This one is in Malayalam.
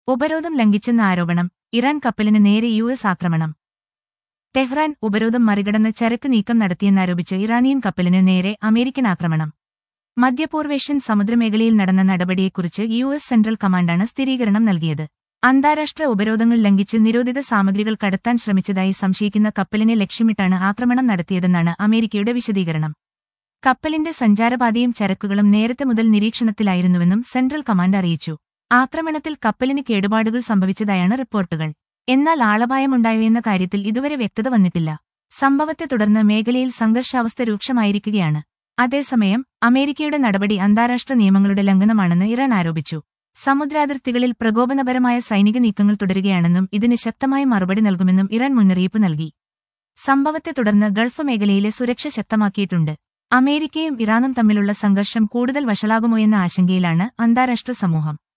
ഉപരോധം ലംഘിച്ചെന്ന ആരോപണം ഇറാൻ കപ്പലിന് നേരെ യു എസ് ആക്രമണം ടെഹ്റാൻ ഉപരോധം മറികടന്ന് ചരക്ക് നീക്കം നടത്തിയെന്നാരോപിച്ച് ഇറാനിയൻ കപ്പലിന് നേരെ അമേരിക്കൻ ആക്രമണം മധ്യപൂർവേഷ്യൻ സമുദ്രമേഖലയിൽ നടന്ന നടപടിയെക്കുറിച്ച് യു എസ് സെൻട്രൽ കമാൻഡാണ് സ്ഥിരീകരണം നൽകിയത് അന്താരാഷ്ട്ര ഉപരോധങ്ങൾ ലംഘിച്ച് നിരോധിത സാമഗ്രികൾ കടത്താൻ ശ്രമിച്ചതായി സംശയിക്കുന്ന കപ്പലിനെ ലക്ഷ്യമിട്ടാണ് ആക്രമണം നടത്തിയതെന്നാണ് അമേരിക്കയുടെ വിശദീകരണം കപ്പലിന്റെ സഞ്ചാരപാതയും ചരക്കുകളും നേരത്തെ മുതൽ നിരീക്ഷണത്തിലായിരുന്നുവെന്നും സെൻട്രൽ കമാൻഡ് അറിയിച്ചു ആക്രമണത്തിൽ കപ്പലിന് കേടുപാടുകൾ സംഭവിച്ചതായാണ് റിപ്പോർട്ടുകൾ എന്നാൽ ആളപായമുണ്ടായോ എന്ന കാര്യത്തിൽ ഇതുവരെ വ്യക്തത വന്നിട്ടില്ല സംഭവത്തെ തുടർന്ന് മേഖലയിൽ സംഘർഷാവസ്ഥ രൂക്ഷമായിരിക്കുകയാണ് അതേസമയം അമേരിക്കയുടെ നടപടി അന്താരാഷ്ട്ര നിയമങ്ങളുടെ ലംഘനമാണെന്ന് ഇറാൻ ആരോപിച്ചു സമുദ്രാതിർത്തികളിൽ പ്രകോപനപരമായ സൈനിക നീക്കങ്ങൾ തുടരുകയാണെന്നും ഇതിന് ശക്തമായ മറുപടി നൽകുമെന്നും ഇറാൻ മുന്നറിയിപ്പ് നൽകി സംഭവത്തെ തുടർന്ന് ഗൾഫ് മേഖലയിലെ സുരക്ഷ ശക്തമാക്കിയിട്ടുണ്ട് അമേരിക്കയും ഇറാനും തമ്മിലുള്ള സംഘർഷം കൂടുതൽ വഷളാകുമോ എന്ന ആശങ്കയിലാണ് അന്താരാഷ്ട്ര സമൂഹം